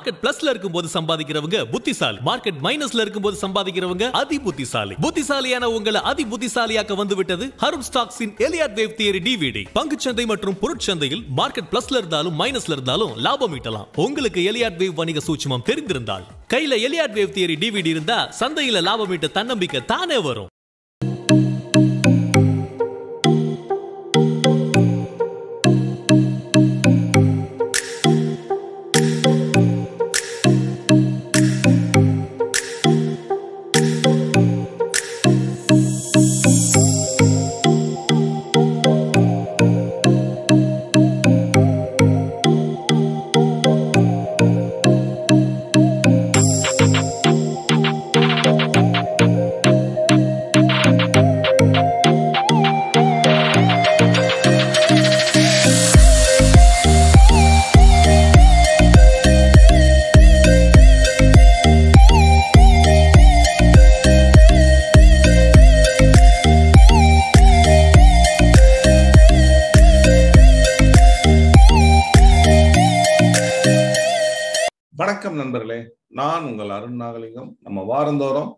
market பிளஸ்ல இருக்கும்போது சம்பாதிக்கிறவங்க புத்திசாலி market மைனஸ்ல இருக்கும்போது சம்பாதிக்கிறவங்க அதி புத்திசாலி புத்திசாலியான உங்களை அதி புத்திசாலியாக்க வந்து விட்டது ஹரும் ஸ்டாக்ஸின் எலியாட் வேவ் தியரி டிவிடி பங்குச்சந்தை மற்றும் பொருட்சந்தையில் மார்க்கெட் பிளஸ்ல இருந்தாலும் மைனஸ்ல இருந்தாலும் லாபம் ஈட்டலாம் உங்களுக்கு எலியாட் வேவ் வணிக சூட்சுமம் தெரிந்திருந்தால் கையில எலியாட் வேவ் தியரி டிவிடி இருந்தா சந்தையில லாபம் ஈட்ட தன்னம்பிக்கை தானே வரும் வணக்கம் நண்பர்களே நான் உங்கள் அருண் நாகலிங்கம் நம்ம வாரந்தோறும்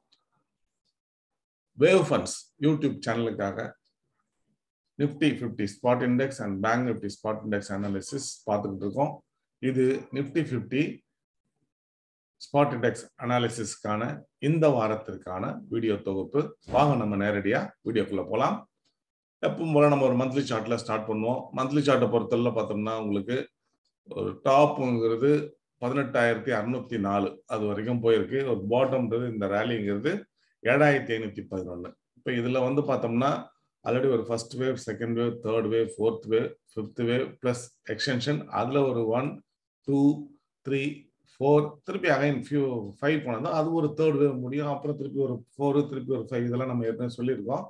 வேவ் ஃபண்ட்ஸ் யூடியூப் சேனலுக்காக Nifty fifty spot index and bank Nifty spot index analysis பார்த்துக்கிட்டு இருக்கோம் இது நிஃப்டி ஃபிஃப்டி ஸ்பாட் இண்டெக்ஸ் அனாலிசிஸ்க்கான இந்த வாரத்திற்கான வீடியோ தொகுப்பு வாங்க நம்ம நேரடியாக வீடியோக்குள்ளே போகலாம் எப்பவும் போல நம்ம ஒரு மந்த்லி சார்ட்ல ஸ்டார்ட் பண்ணுவோம் மந்த்லி சார்ட்டை பொறுத்தவரை பார்த்தோம்னா உங்களுக்கு ஒரு டாப்புங்கிறது பதினெட்டாயிரத்தி அறுநூத்தி நாலு அது வரைக்கும் போயிருக்கு ஒரு பாட்டம்ன்றது இந்த ரேலிங்கிறது ஏழாயிரத்தி ஐநூத்தி பதினொன்று இப்போ இதுல வந்து பார்த்தோம்னா ஆல்ரெடி ஒரு first wave second wave third wave fourth wave fifth wave plus extension அதுல ஒரு ஒன் டூ த்ரீ ஃபோர் திருப்பி அகைன் ஃபியூ ஃபைவ் போனது அது ஒரு தேர்ட் வேவ் முடியும் அப்புறம் திருப்பி ஒரு ஃபோர் திருப்பி ஒரு ஃபைவ் இதெல்லாம் நம்ம ஏற்கனவே சொல்லியிருக்கோம்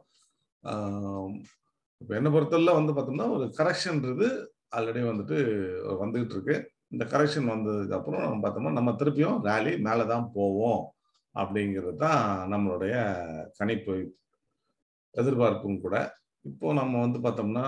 இப்போ என்னை பொறுத்தவரை வந்து பார்த்தோம்னா ஒரு கரெக்ஷன்ன்றது ஆல்ரெடி வந்துட்டு வந்துகிட்டு இருக்கு இந்த கரெக்ஷன் வந்ததுக்கு அப்புறம் நம்ம பார்த்தோம்னா நம்ம திருப்பியும் ரேலி மேலே தான் போவோம் அப்படிங்கிறது தான் நம்மளுடைய கணிப்பு எதிர்பார்ப்பும் கூட இப்போ நம்ம வந்து பார்த்தோம்னா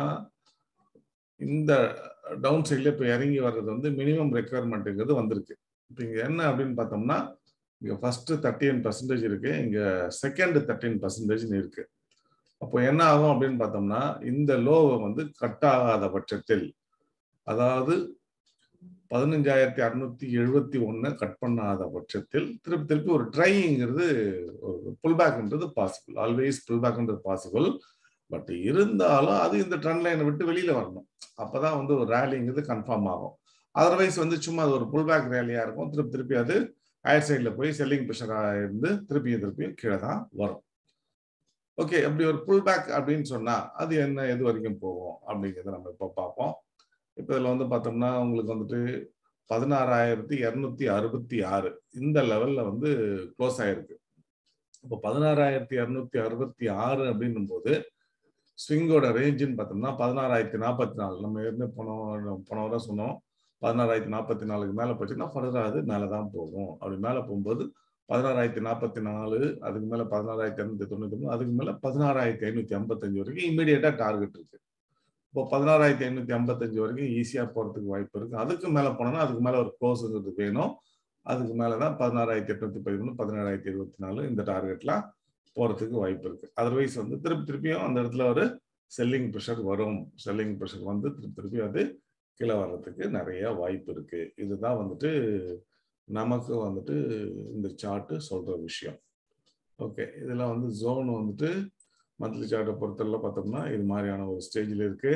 இந்த டவுன் சைடில் இப்போ இறங்கி வர்றது வந்து மினிமம் ரெக்குவயர்மெண்ட்டுங்கிறது வந்திருக்கு இப்போ இங்கே என்ன அப்படின்னு பார்த்தோம்னா இங்கே ஃபர்ஸ்ட் தேர்ட்டின் பர்சன்டேஜ் இருக்கு இங்கே செகண்ட் தேர்ட்டின் பர்சன்டேஜ் இருக்கு அப்போ என்ன ஆகும் அப்படின்னு பார்த்தோம்னா இந்த லோவை வந்து கட் ஆகாத பட்சத்தில் அதாவது பதினஞ்சாயிரத்தி அறுநூத்தி எழுபத்தி ஒன்னு கட் பண்ணாத பட்சத்தில் திருப்பி திருப்பி ஒரு ட்ரைங்கிறது ஒரு புல் பேக்ன்றது பாசிபிள் ஆல்வேஸ் புல் பேக்ன்றது பாசிபிள் பட் இருந்தாலும் அது இந்த ட்ரெண்ட் லைனை விட்டு வெளியில வரணும் அப்பதான் வந்து ஒரு ரேலிங்கிறது கன்ஃபார்ம் ஆகும் அதர்வைஸ் வந்து சும்மா அது ஒரு புல் பேக் ரேலியா இருக்கும் திருப்பி திருப்பி அது ஹயர் சைட்ல போய் செல்லிங் ப்ரெஷராக இருந்து திருப்பியும் திருப்பியும் கீழே தான் வரும் ஓகே அப்படி ஒரு புல் பேக் அப்படின்னு சொன்னா அது என்ன எது வரைக்கும் போகும் அப்படிங்கிறத நம்ம இப்போ பார்ப்போம் இப்போ இதில் வந்து பார்த்தோம்னா உங்களுக்கு வந்துட்டு பதினாறாயிரத்தி இரநூத்தி அறுபத்தி ஆறு இந்த லெவலில் வந்து க்ளோஸ் ஆயிருக்கு இப்போ பதினாறாயிரத்தி இரநூத்தி அறுபத்தி ஆறு அப்படின்னும் போது ஸ்விங்கோட ரேஞ்சுன்னு பார்த்தோம்னா பதினாறாயிரத்தி நாற்பத்தி நாலு நம்ம ஏற்கனவே போன போன வரை சொன்னோம் பதினாறாயிரத்தி நாற்பத்தி நாலுக்கு மேலே போச்சுன்னா ஃபர்தராக அது மேலே தான் போகும் அப்படி மேலே போகும்போது பதினாறாயிரத்தி நாற்பத்தி நாலு அதுக்கு மேலே பதினாறாயிரத்தி இரநூத்தி தொண்ணூத்தி மூணு அதுக்கு மேலே பதினாறாயிரத்தி ஐநூற்றி ஐம்பத்தஞ்சு வரைக்கும் இமீடியட்டாக டார்கெட் இருக்கு இப்போ பதினாறாயிரத்தி ஐநூத்தி ஐம்பத்தஞ்சு வரைக்கும் ஈஸியா போறதுக்கு வாய்ப்பு இருக்கு அதுக்கு மேல போனோம்னா அதுக்கு மேல ஒரு க்ளோஸுங்கிறது வேணும் அதுக்கு மேலதான் பதினாறாயிரத்தி எட்நூத்தி பதிமூணு பதினேழாயிரத்தி இருபத்தி நாலு இந்த டார்கெட்லாம் போறதுக்கு வாய்ப்பு இருக்கு அதர்வைஸ் வந்து திருப்பி திருப்பியும் அந்த இடத்துல ஒரு செல்லிங் ப்ரெஷர் வரும் செல்லிங் ப்ரெஷர் வந்து திருப்பி திருப்பி அது கீழே வர்றதுக்கு நிறைய வாய்ப்பு இருக்கு இதுதான் வந்துட்டு நமக்கு வந்துட்டு இந்த சார்ட்டு சொல்ற விஷயம் ஓகே இதுல வந்து ஜோன் வந்துட்டு மந்த்லி சார்ட்டை பொறுத்தவரை பார்த்தோம்னா இது மாதிரியான ஒரு ஸ்டேஜில் இருக்கு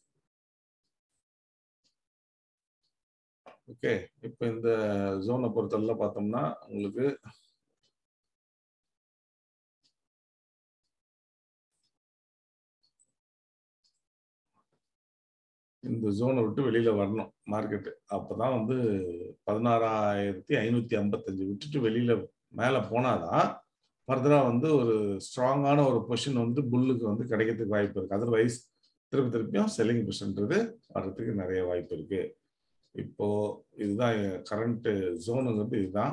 ஓகே இப்போ இந்த ஜோனை பொறுத்தவரை பார்த்தோம்னா உங்களுக்கு இந்த ஜோனை விட்டு வெளியில வரணும் மார்க்கெட்டு அப்பதான் வந்து பதினாறாயிரத்தி ஐநூத்தி ஐம்பத்தஞ்சு விட்டுட்டு வெளியில மேல போனாதான் ஃபர்தரா வந்து ஒரு ஸ்ட்ராங்கான ஒரு பொசிஷன் வந்து புல்லுக்கு வந்து கிடைக்கிறதுக்கு வாய்ப்பு இருக்கு அதர்வைஸ் திருப்பி திருப்பியும் செல்லிங் பொசிஷன்றது வர்றதுக்கு நிறைய வாய்ப்பு இருக்கு இப்போ இதுதான் கரண்ட் ஜோனுங்கிறது இதுதான்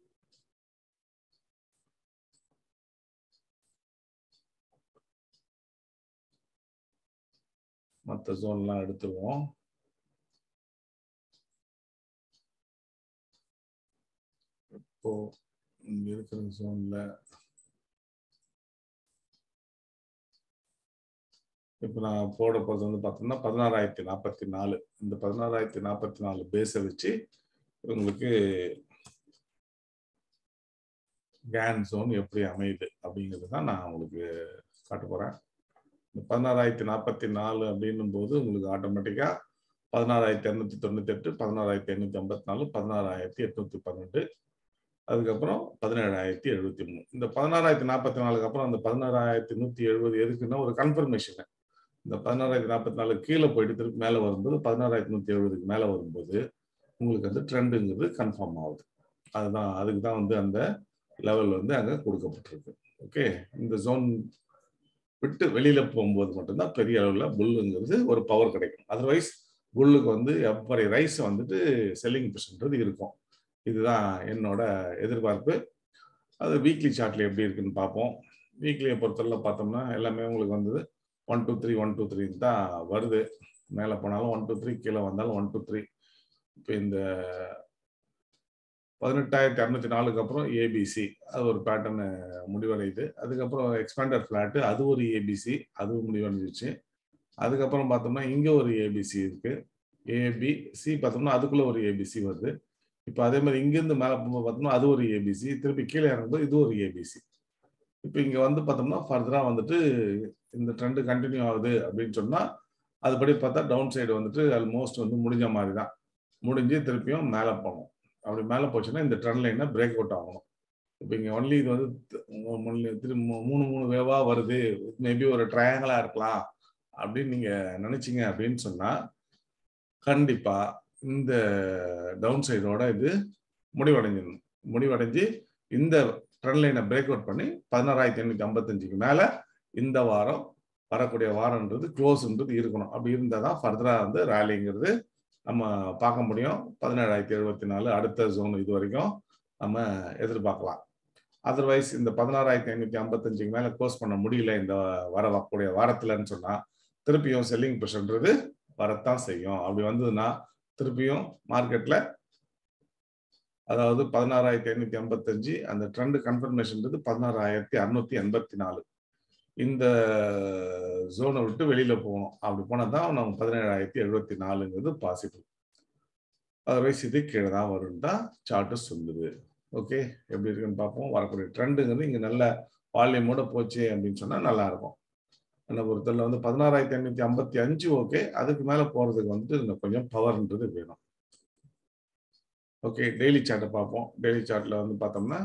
மற்ற ஜோன்லாம் எடுத்துருவோம் இப்போ இங்க இருக்கிற ஜோன்ல இப்போ நான் போட போகிறது வந்து பார்த்தோம்னா பதினாறாயிரத்தி நாற்பத்தி நாலு இந்த பதினாறாயிரத்தி நாற்பத்தி நாலு பேஸை வச்சு உங்களுக்கு கேன் ஜோன் எப்படி அமையுது அப்படிங்கிறது தான் நான் உங்களுக்கு காட்ட போகிறேன் இந்த பதினாறாயிரத்தி நாற்பத்தி நாலு அப்படின்னும் போது உங்களுக்கு ஆட்டோமேட்டிக்காக பதினாறாயிரத்தி இரநூத்தி தொண்ணூத்தி எட்டு பதினாறாயிரத்தி எண்ணூத்தி ஐம்பத்தி நாலு பதினாறாயிரத்தி எட்நூத்தி பன்னெண்டு அதுக்கப்புறம் பதினேழாயிரத்தி எழுபத்தி மூணு இந்த பதினாறாயிரத்தி நாற்பத்தி நாலுக்கு அப்புறம் அந்த பதினாறாயிரத்தி நூத்தி எழுபது எதுக்குன்னா ஒரு கன்ஃபர்மேஷன் இந்த பதினாறாயிரத்தி நாற்பத்தி நாலு கீழே போயிட்டு திருப்பி மேலே வரும்போது பதினாறாயிரத்தி நூத்தி எழுபதுக்கு மேலே வரும்போது உங்களுக்கு வந்து ட்ரெண்டுங்கிறது கன்ஃபார்ம் ஆகுது அதுதான் அதுக்கு தான் வந்து அந்த லெவல் வந்து அங்கே கொடுக்கப்பட்டிருக்கு ஓகே இந்த ஜோன் விட்டு வெளியில போகும்போது மட்டும்தான் பெரிய அளவில் புல்லுங்கிறது ஒரு பவர் கிடைக்கும் அதர்வைஸ் புல்லுக்கு வந்து எவ்வரி ரைஸ் வந்துட்டு செல்லிங் பர்சன்றது இருக்கும் இதுதான் என்னோட எதிர்பார்ப்பு அது வீக்லி சார்ட்ல எப்படி இருக்குன்னு பார்ப்போம் வீக்லியை பொறுத்தவரை பார்த்தோம்னா எல்லாமே உங்களுக்கு வந்தது one two three one two three தான் வருது மேலே போனாலும் ஒன் டூ த்ரீ கீழே வந்தாலும் ஒன் டூ த்ரீ இப்போ இந்த பதினெட்டாயிரத்தி அறுநூத்தி நாலுக்கு அப்புறம் ஏபிசி அது ஒரு பேட்டர்ன் முடிவடையுது அதுக்கப்புறம் எக்ஸ்பேண்டர் ஃபிளாட்டு அது ஒரு ஏபிசி அதுவும் முடிவடைஞ்சிச்சு அதுக்கப்புறம் பார்த்தோம்னா இங்கே ஒரு ஏபிசி இருக்கு ஏபி சி பார்த்தோம்னா அதுக்குள்ள ஒரு ஏபிசி வருது இப்போ அதே மாதிரி இங்கேருந்து மேலே போகும்போது பார்த்தோம்னா அது ஒரு ஏபிசி திருப்பி கீழே இறங்கும்போது இது ஒரு ஏபிசி இப்போ இங்கே வந்து பார்த்தோம்னா ஃபர்தராக வந்துட்டு இந்த ட்ரெண்டு கண்டினியூ ஆகுது அப்படின்னு சொன்னால் அதுபடி பார்த்தா டவுன் சைடு வந்துட்டு ஆல்மோஸ்ட் வந்து முடிஞ்ச மாதிரி தான் முடிஞ்சு திருப்பியும் மேலே போகணும் அப்படி மேலே போச்சுன்னா இந்த ட்ரெண்ட் லைனை பிரேக் அவுட் ஆகணும் இப்போ இங்கே ஒன்லி இது வந்து திரும்ப மூணு மூணு வேவா வருது மேபி ஒரு ட்ரையாங்கிளா இருக்கலாம் அப்படின்னு நீங்க நினைச்சீங்க அப்படின்னு சொன்னா கண்டிப்பா இந்த டவுன் சைடோட இது முடிவடைஞ்சிடணும் முடிவடைஞ்சு இந்த ட்ரெண்ட் லைனை பிரேக் அவுட் பண்ணி பதினாறாயிரத்தி எண்ணூத்தி ஐம்பத்தஞ்சுக்கு மேல இந்த வாரம் வரக்கூடிய வாரம்ன்றது க்ளோஸ்ன்றது இருக்கணும் அப்படி இருந்தால் தான் ஃபர்தராக வந்து ரேலிங்கிறது நம்ம பார்க்க முடியும் பதினேழாயிரத்தி எழுபத்தி நாலு அடுத்த ஜோன் இது வரைக்கும் நம்ம எதிர்பார்க்கலாம் அதர்வைஸ் இந்த பதினாறாயிரத்தி ஐநூத்தி ஐம்பத்தஞ்சுக்கு மேல க்ளோஸ் பண்ண முடியல இந்த வர வரக்கூடிய வாரத்துலன்னு சொன்னா திருப்பியும் செல்லிங் ப்ரெஷர்ன்றது வரத்தான் செய்யும் அப்படி வந்ததுன்னா திருப்பியும் மார்க்கெட்ல அதாவது பதினாறாயிரத்தி ஐநூத்தி ஐம்பத்தஞ்சு அந்த ட்ரெண்ட் கன்ஃபர்மேஷன்ன்றது பதினாறாயிரத்தி அறுநூத்தி எண்பத்தி நாலு இந்த ஜோனை விட்டு வெளியில போகணும் அப்படி போனால் தான் நம்ம பதினேழாயிரத்தி எழுபத்தி நாலுங்கிறது பாசிபிள் அதர்வைஸ் இது கீழே தான் வரும் தான் சார்ட்டு சொல்லுது ஓகே எப்படி இருக்குன்னு பார்ப்போம் வரக்கூடிய ட்ரெண்டுங்கிறது இங்கே நல்ல வால்யூமோட போச்சு அப்படின்னு சொன்னால் நல்லா இருக்கும் என்னை பொறுத்தவரை வந்து பதினாறாயிரத்தி ஐநூத்தி ஐம்பத்தி அஞ்சு ஓகே அதுக்கு மேலே போகிறதுக்கு வந்துட்டு இன்னும் கொஞ்சம் பவர்ன்றது வேணும் ஓகே டெய்லி சார்ட்டை பார்ப்போம் டெய்லி சார்ட்டில் வந்து பார்த்தோம்னா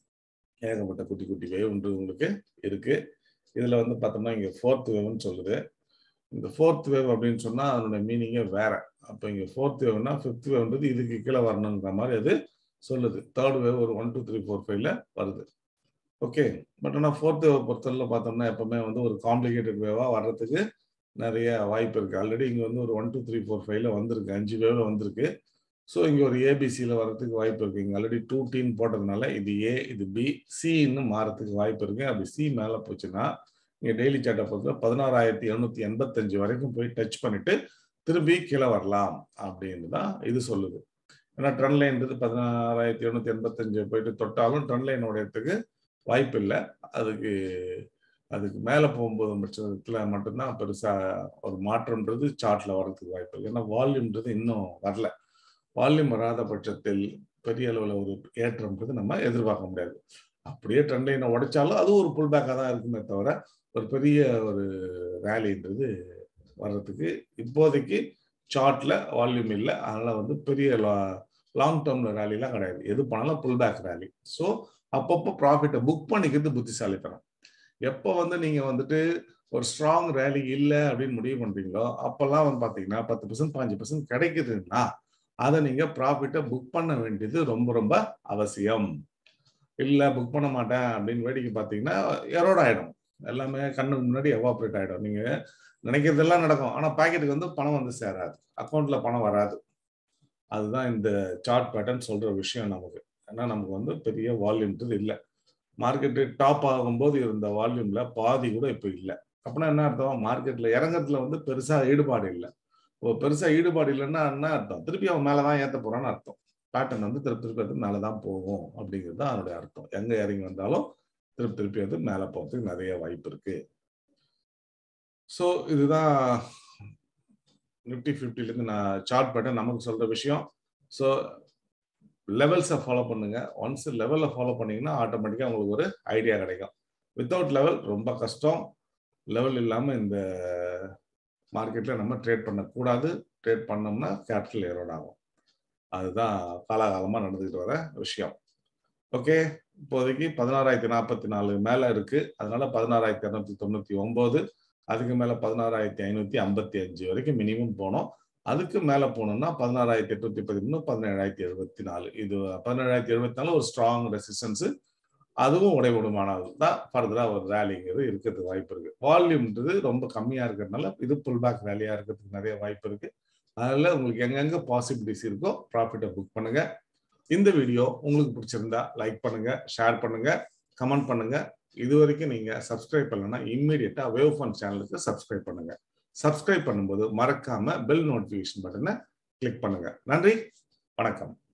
ஏகப்பட்ட குட்டி குட்டி வேவ்ன்றது உங்களுக்கு இருக்கு இதுல வந்து பார்த்தோம்னா இங்க ஃபோர்த் வேவ்னு சொல்லுது இந்த ஃபோர்த் வேவ் அப்படின்னு சொன்னா அதனோட மீனிங்கே வேற அப்போ இங்க ஃபோர்த் வேவ்னா ஃபிஃப்த் வேவ்ன்றது இதுக்கு கீழே வரணுங்கிற மாதிரி அது சொல்லுது தேர்ட் வேவ் ஒரு ஒன் டூ த்ரீ ஃபோர் ஃபைவ்ல வருது ஓகே பட் ஆனால் ஃபோர்த் வேவ் பொறுத்தவரை பார்த்தோம்னா எப்பவுமே வந்து ஒரு காம்ப்ளிகேட்டட் வேவா வர்றதுக்கு நிறைய வாய்ப்பு இருக்கு ஆல்ரெடி இங்க வந்து ஒரு ஒன் டூ த்ரீ ஃபோர் ஃபைவ்ல வந்திருக்கு அஞ்சு வேவ்ல வந்திருக்கு ஸோ இங்கே ஒரு ஏபிசியில் வரதுக்கு வாய்ப்பு இருக்கு இங்கே ஆல்ரெடி டூ டீன் போட்டதுனால இது ஏ இது பி சின்னு மாறத்துக்கு வாய்ப்பு இருக்கு அப்படி சி மேலே போச்சுன்னா இங்கே டெய்லி சார்ட்டை பொறுத்த பதினாறாயிரத்தி எழுநூத்தி எண்பத்தஞ்சு வரைக்கும் போய் டச் பண்ணிட்டு திரும்பி கீழே வரலாம் அப்படின்னு தான் இது சொல்லுது ஏன்னா ட்ரெண்ட் லைன்றது பதினாறாயிரத்தி எழுநூத்தி எண்பத்தஞ்சு போயிட்டு தொட்டாலும் ட்ரெண்ட் லைன் உடையத்துக்கு வாய்ப்பு இல்லை அதுக்கு அதுக்கு மேலே போகும்போது பட்சத்தில் மட்டும்தான் பெருசாக ஒரு மாற்றம்ன்றது சார்ட்ல வர்றதுக்கு வாய்ப்பு இல்லை ஏன்னா வால்யூம்ன்றது இன்னும் வரல வால்யூம் வராத பட்சத்தில் பெரிய அளவில் ஒரு ஏற்றம்ன்றது நம்ம எதிர்பார்க்க முடியாது அப்படியே ட்ரெண்ட் லைனை உடைச்சாலும் அது ஒரு புல் பேக்காக தான் இருக்குமே தவிர ஒரு பெரிய ஒரு ரேலின்றது வர்றதுக்கு இப்போதைக்கு சார்ட்ல வால்யூம் இல்லை அதனால வந்து பெரிய லாங் டேர்ம்ல ரேலிலாம் கிடையாது எது பண்ணாலும் புல் பேக் ரேலி ஸோ அப்பப்போ ப்ராஃபிட்டை புக் பண்ணிக்கிறது புத்திசாலித்தனம் எப்போ வந்து நீங்க வந்துட்டு ஒரு ஸ்ட்ராங் ரேலி இல்லை அப்படின்னு முடிவு பண்றீங்களோ அப்பெல்லாம் வந்து பாத்தீங்கன்னா பத்து பர்சன்ட் பாஞ்சு பர்சன்ட் கிடைக்குதுன்னா அதை நீங்க ப்ராஃபிட்டை புக் பண்ண வேண்டியது ரொம்ப ரொம்ப அவசியம் இல்லை புக் பண்ண மாட்டேன் அப்படின்னு வேடிக்கை பார்த்தீங்கன்னா எரோட் ஆயிடும் எல்லாமே கண்ணுக்கு முன்னாடி எவாப்ரேட் ஆயிடும் நீங்க நினைக்கிறதெல்லாம் நடக்கும் ஆனா பாக்கெட்டுக்கு வந்து பணம் வந்து சேராது அக்கௌண்ட்ல பணம் வராது அதுதான் இந்த சார்ட் பேட்டர்ன் சொல்ற விஷயம் நமக்கு ஏன்னா நமக்கு வந்து பெரிய வால்யூம்ன்றது இல்லை மார்க்கெட்டு டாப் ஆகும்போது இருந்த வால்யூம்ல பாதி கூட இப்போ இல்லை அப்படின்னா என்ன அர்த்தம் மார்க்கெட்ல இறங்கத்துல வந்து பெருசா ஈடுபாடு இல்லை இப்போ பெருசா ஈடுபாடு இல்லைன்னா என்ன அர்த்தம் திருப்பி அவன் மேலதான் ஏத்த போறான்னு அர்த்தம் பேட்டர்ன் வந்து திருப்பி திருப்பி அது மேலே தான் போகும் அப்படிங்கிறது தான் அதனுடைய அர்த்தம் எங்க இறங்கி வந்தாலும் திருப்பி திருப்பி அது மேலே போகிறதுக்கு நிறைய வாய்ப்பு இருக்கு ஸோ இதுதான் நிஃப்டி ஃபிஃப்டிலேருந்து நான் சார்ட் பண்ண நமக்கு சொல்ற விஷயம் ஸோ லெவல்ஸை ஃபாலோ பண்ணுங்க ஒன்ஸ் லெவலில் ஃபாலோ பண்ணீங்கன்னா ஆட்டோமேட்டிக்காக உங்களுக்கு ஒரு ஐடியா கிடைக்கும் வித்தவுட் லெவல் ரொம்ப கஷ்டம் லெவல் இல்லாமல் இந்த மார்க்கெட்டில் நம்ம ட்ரேட் பண்ணக்கூடாது ட்ரேட் பண்ணோம்னா கேபிட்டல் ஏரோட் ஆகும் அதுதான் காலாகாலமாக நடந்துக்கிட்டு வர விஷயம் ஓகே இப்போதைக்கு பதினாறாயிரத்தி நாற்பத்தி நாலு மேலே இருக்கு அதனால பதினாறாயிரத்தி இரநூத்தி தொண்ணூற்றி ஒம்பது அதுக்கு மேலே பதினாறாயிரத்தி ஐநூற்றி ஐம்பத்தி அஞ்சு வரைக்கும் மினிமம் போனோம் அதுக்கு மேலே போனோம்னா பதினாறாயிரத்தி எட்நூத்தி பதிமூணு பதினேழாயிரத்தி எழுபத்தி நாலு இது பதினேழாயிரத்தி எழுபத்தி நாலு ஒரு ஸ்ட்ராங் ரெசிஸ்டன்ஸ் அதுவும் உடைவிடுமானது தான் ஃபர்தராக ஒரு ரேலிங்கிறது இருக்கிறதுக்கு வாய்ப்பு இருக்கு வால்யூம்ன்றது ரொம்ப கம்மியாக இருக்கிறதுனால இது புல் பேக் ரேலியாக இருக்கிறதுக்கு நிறைய வாய்ப்பு இருக்கு அதில் உங்களுக்கு எங்கெங்க பாசிபிலிட்டிஸ் இருக்கோ ப்ராஃபிட்டை புக் பண்ணுங்க இந்த வீடியோ உங்களுக்கு பிடிச்சிருந்தா லைக் பண்ணுங்க ஷேர் பண்ணுங்க கமெண்ட் பண்ணுங்க இது வரைக்கும் நீங்க சப்ஸ்கிரைப் பண்ணலன்னா இம்மீடியட்டா வேவ் ஃபன் சேனலுக்கு சப்ஸ்கிரைப் பண்ணுங்க சப்ஸ்கிரைப் பண்ணும்போது மறக்காம பெல் நோட்டிபிகேஷன் பட்டனை கிளிக் பண்ணுங்க நன்றி வணக்கம்